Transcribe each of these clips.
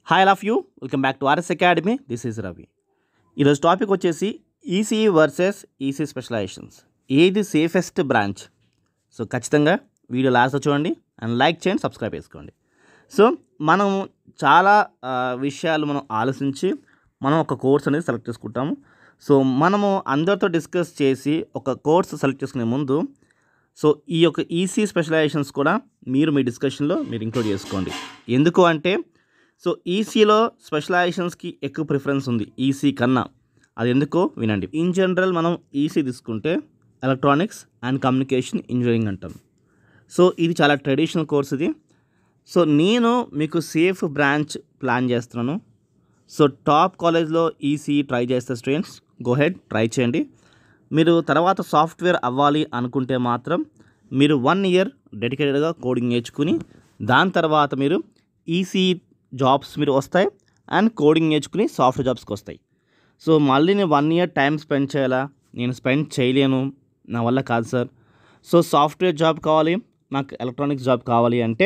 hi of you welcome back to RS academy this is Ravi ఈరోజు topic వచ్చేసి ECE versus EC specialisations ఏది safest branch so ఖచ్చితంగా video last చూడండి and like చేయండి subscribe చేసుకోండి so మనం చాలా ఆ, విషయాలు మనం ఆలోచించి మనం ఒక కోర్స్ అనేది సెలెక్ట్ చేసుకుంటాము సో మనము అందరితో డిస్కస్ చేసి ఒక కోర్స్ సెలెక్ట్ చేసుకునే ముందు సో ఈ యొక్క ఈసీ స్పెషలైజేషన్స్ కూడా మీరు మీ డిస్కషన్లో మీరు ఇంక్లూడ్ చేసుకోండి ఎందుకు అంటే సో ఈసీలో స్పెషలైజేషన్స్కి ఎక్కువ ప్రిఫరెన్స్ ఉంది ఈసీ కన్నా అది ఎందుకో వినండి ఇన్ జనరల్ మనం ఈసీ తీసుకుంటే ఎలక్ట్రానిక్స్ అండ్ కమ్యూనికేషన్ ఇంజనీరింగ్ అంటాం సో ఇది చాలా ట్రెడిషనల్ కోర్స్ ఇది సో నేను మీకు సేఫ్ బ్రాంచ్ ప్లాన్ చేస్తున్నాను సో టాప్ కాలేజ్లో ఈసీ ట్రై చేస్తే స్టూడెంట్స్ గో హెడ్ ట్రై చేయండి మీరు తర్వాత సాఫ్ట్వేర్ అవ్వాలి అనుకుంటే మాత్రం మీరు వన్ ఇయర్ డెడికేటెడ్గా కోడింగ్ నేర్చుకుని దాని తర్వాత మీరు ఈసీ జాబ్స్ మీరు వస్తాయి అండ్ కోడింగ్ నేర్చుకుని సాఫ్ట్వేర్ జాబ్స్కి వస్తాయి సో మళ్ళీ నేను వన్ ఇయర్ టైం స్పెండ్ చేయాలా నేను స్పెండ్ చేయలేను నా వల్ల కాదు సార్ సో సాఫ్ట్వేర్ జాబ్ కావాలి నాకు ఎలక్ట్రానిక్స్ జాబ్ కావాలి అంటే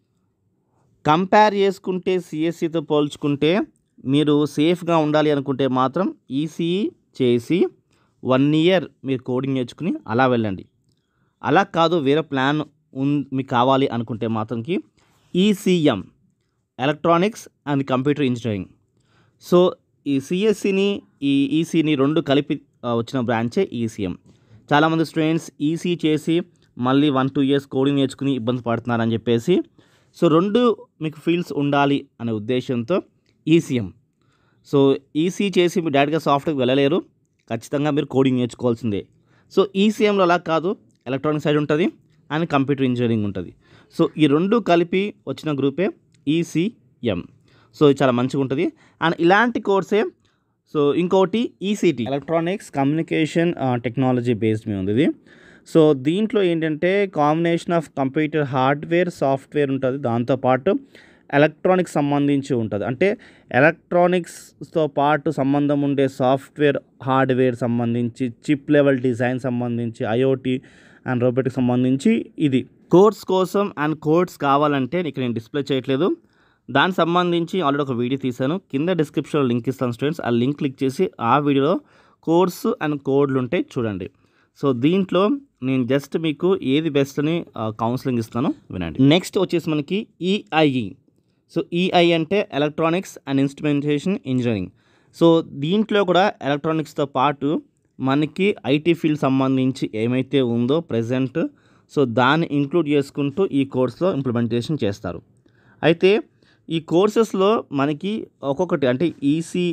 కంపేర్ చేసుకుంటే సిఎస్సితో పోల్చుకుంటే మీరు సేఫ్గా ఉండాలి అనుకుంటే మాత్రం ఈసీఈ చేసి వన్ ఇయర్ మీరు కోడింగ్ నేర్చుకుని అలా వెళ్ళండి అలా కాదు వేరే ప్లాన్ ఉన్ మీకు కావాలి అనుకుంటే మాత్రంకి ECM electronics and computer engineering so ఈ సిఎస్సిని ఈ ఈసీని రెండు కలిపి ఆ, వచ్చిన బ్రాంచే ఈసీఎం చాలామంది స్టూడెంట్స్ ఈసీ చేసి మళ్ళీ వన్ టూ ఇయర్స్ కోడింగ్ నేర్చుకుని ఇబ్బంది పడుతున్నారని చెప్పేసి సో రెండు మీకు ఫీల్డ్స్ ఉండాలి అనే ఉద్దేశంతో ఈసీఎం సో ఈసీ చేసి మీరు డైరెక్ట్గా సాఫ్ట్వేర్కి వెళ్ళలేరు ఖచ్చితంగా మీరు కోడింగ్ నేర్చుకోవాల్సిందే సో ఈసీఎంలో అలా కాదు ఎలక్ట్రానిక్ సైడ్ ఉంటుంది అండ్ కంప్యూటర్ ఇంజనీరింగ్ ఉంటుంది సో ఈ రెండు కలిపి వచ్చిన గ్రూపే ఈసీఎం సో ఇది చాలా మంచిగా ఉంటుంది అండ్ ఇలాంటి కోర్సే సో ఇంకోటి ECT electronics communication technology based మీద ఉంది ఇది సో దీంట్లో ఏంటంటే combination of computer hardware software ఉంటుంది దాంతోపాటు ఎలక్ట్రానిక్స్ సంబంధించి ఉంటుంది అంటే ఎలక్ట్రానిక్స్తో పాటు సంబంధం ఉండే సాఫ్ట్వేర్ హార్డ్వేర్ సంబంధించి చిప్ లెవెల్ డిజైన్ సంబంధించి ఐఓటీ అండ్ రోబోటిక్ సంబంధించి ఇది కోర్స్ కోసం అండ్ కోర్స్ కావాలంటే ఇక్కడ నేను డిస్ప్లే చేయట్లేదు దానికి సంబంధించి ఆల్రెడీ ఒక వీడియో తీశాను కింద డిస్క్రిప్షన్లో లింక్ ఇస్తాను స్టూడెంట్స్ ఆ లింక్ క్లిక్ చేసి ఆ వీడియోలో కోర్సు అండ్ కోడ్లు ఉంటాయి చూడండి సో దీంట్లో నేను జస్ట్ మీకు ఏది బెస్ట్ అని కౌన్సిలింగ్ ఇస్తాను వినండి నెక్స్ట్ వచ్చేసి మనకి ఈఐఈ సో ఈఐ అంటే electronics and instrumentation engineering so దీంట్లో కూడా ఎలక్ట్రానిక్స్తో పాటు మనకి ఐటీ ఫీల్డ్ సంబంధించి ఏమైతే ఉందో ప్రజెంట్ సో దాన్ని ఇంక్లూడ్ చేసుకుంటూ ఈ కోర్సులో ఇంప్లిమెంటేషన్ చేస్తారు అయితే ఈ కోర్సెస్లో మనకి ఒక్కొక్కటి అంటే ఈసీ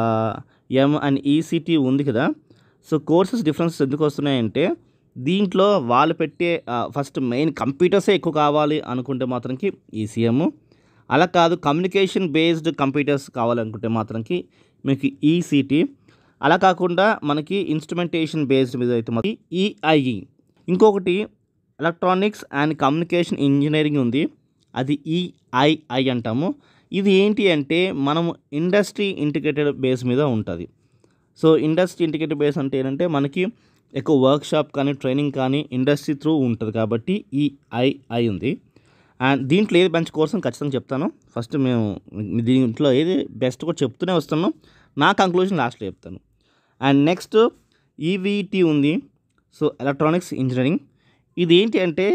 ఎం అండ్ ఈసీటీ ఉంది కదా సో కోర్సెస్ డిఫరెన్సెస్ ఎందుకు వస్తున్నాయంటే దీంట్లో వాళ్ళు పెట్టే ఫస్ట్ మెయిన్ కంప్యూటర్సే ఎక్కువ కావాలి అనుకుంటే మాత్రంకి ఈసీఎం అలా కాదు కమ్యూనికేషన్ బేస్డ్ కంప్యూటర్స్ కావాలనుకుంటే మాత్రంకి మీకు ఈసీటీ అలా కాకుండా మనకి ఇన్స్ట్రుమెంటేషన్ బేస్డ్ మీద అయితే మనకి ఈఐఈ ఇంకొకటి ఎలక్ట్రానిక్స్ అండ్ కమ్యూనికేషన్ ఇంజనీరింగ్ ఉంది అది ఈఐఐ అంటాము ఇది ఏంటి అంటే మనము ఇండస్ట్రీ ఇంటిగ్రేటెడ్ బేస్ మీద ఉంటుంది సో ఇండస్ట్రీ ఇంటిగ్రేటెడ్ బేస్ అంటే ఏంటంటే మనకి ఎక్కువ వర్క్షాప్ కానీ ట్రైనింగ్ కానీ ఇండస్ట్రీ త్రూ ఉంటుంది కాబట్టి ఈ ఐఐ ఉంది అండ్ దీంట్లో ఏది మంచి కోర్స్ అని ఖచ్చితంగా చెప్తాను ఫస్ట్ మేము దీంట్లో ఏది బెస్ట్ కూడా చెప్తూనే వస్తున్నాం నా కంక్లూజన్ లాస్ట్లో చెప్తాను అండ్ నెక్స్ట్ ఈవీటీ ఉంది సో ఎలక్ట్రానిక్స్ ఇంజనీరింగ్ ఇది ఏంటి అంటే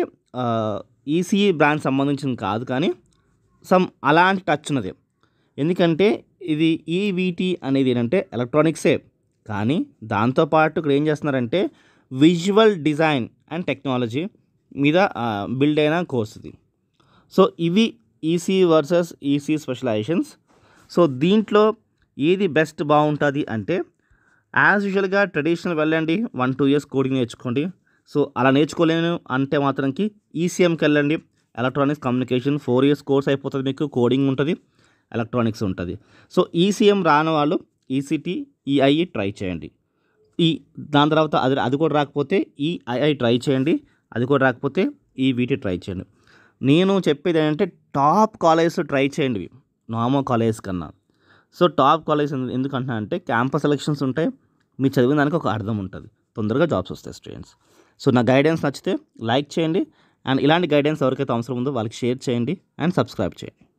ఈసీఈ బ్రాండ్ సంబంధించింది కాదు కానీ సమ్ అలాంటి టచ్ ఉన్నది ఎందుకంటే ఇది ఈవీటీ అనేది ఏంటంటే ఎలక్ట్రానిక్సే కానీ దాంతోపాటు ఇక్కడ ఏం చేస్తున్నారంటే విజువల్ డిజైన్ అండ్ టెక్నాలజీ మీద బిల్డ్ అయిన కోర్స్ ఇది సో ఇవి EC versus EC specialisations so దీంట్లో ఏది బెస్ట్ బాగుంటుంది అంటే యాజ్ యూజువల్గా ట్రెడిషనల్ వెళ్ళండి వన్ టూ ఇయర్స్ కోడింగ్ నేర్చుకోండి సో అలా నేర్చుకోలేను అంటే మాత్రంకి ఈసీఎంకి వెళ్ళండి electronics communication four years course అయిపోతుంది మీకు కోడింగ్ ఉంటుంది ఎలక్ట్రానిక్స్ ఉంటుంది సో ఈసీఎం రాని వాళ్ళు ఈసీటీ ఈఐఈ ట్రై చేయండి ఈ దాని తర్వాత అది అది కూడా రాకపోతే ఈఐఐ ట్రై చేయండి అది కూడా రాకపోతే ఈ వీటి ట్రై చేయండి నేను చెప్పేది ఏంటంటే టాప్ కాలేజెస్ ట్రై చేయండి ఇవి నార్మల్ కాలేజ్ కన్నా సో టాప్ కాలేజ్ ఎందుకు అంటున్నా అంటే క్యాంపస్ సెలెక్షన్స్ ఉంటాయి మీరు చదివిన దానికి ఒక అర్థం ఉంటుంది తొందరగా జాబ్స్ వస్తాయి స్టూడెంట్స్ సో నా గైడెన్స్ నచ్చితే లైక్ చేయండి అండ్ ఇలాంటి గైడెన్స్ ఎవరికైతే అవసరం ఉందో వాళ్ళకి షేర్ చేయండి అండ్ సబ్స్క్రైబ్ చేయండి